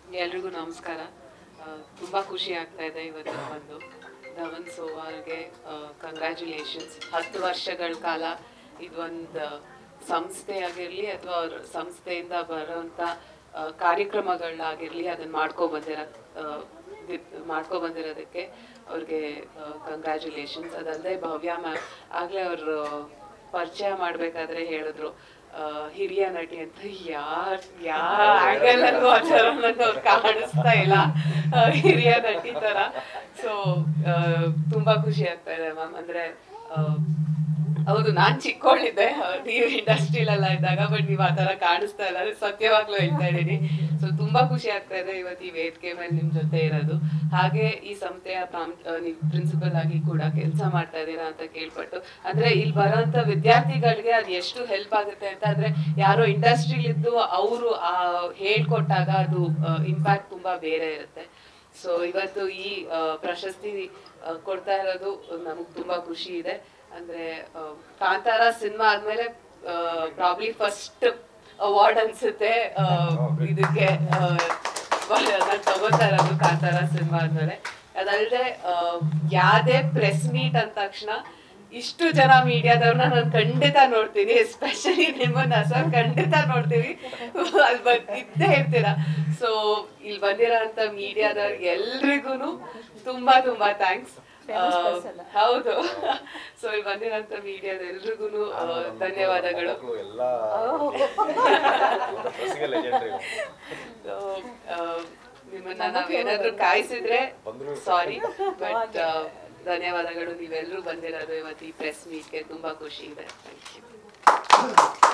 ಎಲ್ರಿಗೂ ನಮಸ್ಕಾರ ಆ, ತುಂಬಾ ಖುಷಿ ಆಗ್ತಾ ಇದೆ ಇವತ್ತು ಬಂದು ಧವನ್ ಸೋವಾಲ್ಗೆ ಕಂಗ್ರ್ಯಾಚುಲೇಷನ್ಸ್ ಹತ್ತು ವರ್ಷಗಳ ಕಾಲ ಇದೊಂದು ಸಂಸ್ಥೆ ಆಗಿರಲಿ ಅಥವಾ ಅವ್ರ ಸಂಸ್ಥೆಯಿಂದ ಬರೋಂಥ ಆ, ಕಾರ್ಯಕ್ರಮಗಳಾಗಿರ್ಲಿ ಅದನ್ನ ಮಾಡ್ಕೊ ಬಂದಿರೋ ಮಾಡ್ಕೊ ಬಂದಿರೋದಕ್ಕೆ ಅವ್ರಿಗೆ ಕಂಗ್ರ್ಯಾಚುಲೇಷನ್ಸ್ ಅದಲ್ಲದೆ ಭವ್ಯ ಮ್ಯಾಮ್ ಆಗಲೇ ಅವರು ಪರಿಚಯ ಮಾಡಬೇಕಾದ್ರೆ ಹೇಳಿದ್ರು ಆ, ಹಿರಿಯ ನಟಿ ಅಂತ ಯಾರ್ ಯಾವ ಆಂಗಲ್ ಅಲ್ಲೂ ಆ ಥರ ನಂಗೆ ಅವ್ರು ಕಾಣಿಸ್ತಾ ಇಲ್ಲ ಆ, ಹಿರಿಯ ನಟಿ ತರ ಸೊ ತುಂಬಾ ಖುಷಿ ಆಗ್ತಾ ಇದೆ ಮ್ಯಾಮ್ ಅಂದ್ರೆ ಆ, ಹೌದು ನಾನ್ ಚಿಕ್ಕೋಳಿದ್ದೆ ನೀವು ಇಂಡಸ್ಟ್ರಿಲೆಲ್ಲ ಇದ್ದಾಗ ಬಟ್ ನೀವು ಆ ತರ ಕಾಣಿಸ್ತಾ ಇಲ್ಲ ಅದು ಸತ್ಯವಾಗ್ಲೂ ಹೇಳ್ತಾ ಇದ್ದೀನಿ ಸೊ ತುಂಬಾ ಖುಷಿ ಆಗ್ತಾ ಇದೆ ಇವತ್ತು ಈ ವೇದಿಕೆ ಮೇಲೆ ನಿಮ್ ಜೊತೆ ಇರೋದು ಹಾಗೆ ಈ ಸಂಸ್ಥೆಯ ಪ್ರಾಂ ಆ, ನೀವು ಪ್ರಿನ್ಸಿಪಲ್ ಆಗಿ ಕೂಡ ಕೆಲಸ ಮಾಡ್ತಾ ಇದ್ದೀರಾ ಅಂತ ಕೇಳ್ಪಟ್ಟು ಅಂದ್ರೆ ಇಲ್ಲಿ ಬರೋಂಥ ವಿದ್ಯಾರ್ಥಿಗಳಿಗೆ ಅದು ಎಷ್ಟು ಹೆಲ್ಪ್ ಆಗುತ್ತೆ ಅಂತ ಅಂದ್ರೆ ಯಾರೋ ಇಂಡಸ್ಟ್ರಿಲಿದ್ದು ಅವರು ಹೇಳ್ಕೊಟ್ಟಾಗ ಅದು ಇಂಪ್ಯಾಕ್ಟ್ ತುಂಬಾ ಬೇರೆ ಇರುತ್ತೆ ಸೊ ಇವತ್ತು ಈ ಆ, ಪ್ರಶಸ್ತಿ ಆ, ಕೊಡ್ತಾ ಇರೋದು ನಮಗ್ ತುಂಬಾ ಖುಷಿ ಇದೆ ಅಂದ್ರೆ ಆ, ಕಾಂತಾರ ಸಿನಿಮಾ ಆದ್ಮೇಲೆ ಪ್ರಾಬ್ಲಿ ಫಸ್ಟ್ ಅವಾರ್ಡ್ ಅನ್ಸುತ್ತೆ ಆ, ಇದಕ್ಕೆ ಆ, ನಾನ್ ತಗೋತಾ ಇರೋದು ಕಾಂತಾರ ಸಿನಿಮಾ ಆದ್ಮೇಲೆ ಅದಲ್ಲದೆ ಯಾವ್ದೇ ಪ್ರೆಸ್ ಮೀಟ್ ಅಂದ ತಕ್ಷಣ ಇಷ್ಟು ಜನ ಮೀಡಿಯಾದವ್ರನ್ನ ನಾನು ಖಂಡಿತ ನೋಡ್ತೀನಿ ಎಸ್ಪೆಷಲಿ ನಿಮ್ಮನ್ನ ಸರ್ ಖಂಡಿತ ನೋಡ್ತೀವಿ ಅಲ್ಲಿ ಬಂದ್ ಇದ್ದೇ ಇರ್ತೀರಾ ಸೊ ಇಲ್ಲಿ ಬಂದಿರೋಂಥ ಮೀಡಿಯಾದವ್ರಿಗೆ ಎಲ್ರಿಗೂ ತುಂಬಾ ತುಂಬಾ ಥ್ಯಾಂಕ್ಸ್ ಹೌದು ಸೊ ಇಲ್ಲಿ ಬಂದಿರೋಂಥ ಮೀಡಿಯಾದ ಎಲ್ರಿಗೂ ಧನ್ಯವಾದಗಳು ಎಲ್ಲ ಪ್ರೆಸ್ಸಿಗೆ legendary. So, ಆ, ನಿಮ್ಮನ್ನ ನಾವ್ ಏನಾದ್ರೂ ಕಾಯಿಸಿದ್ರೆ ಬಂದ್ರು. ಸಾರಿ ಬಟ್ ಧನ್ಯವಾದಗಳು ನೀವೆಲ್ಲರೂ ಬಂದಿರೋದು ಇವತ್ತು ಈ ಪ್ರೆಸ್ ಮೀಟ್ಗೆ ತುಂಬಾ ಖುಷಿ ಇದೆ ಥ್ಯಾಂಕ್ ಯು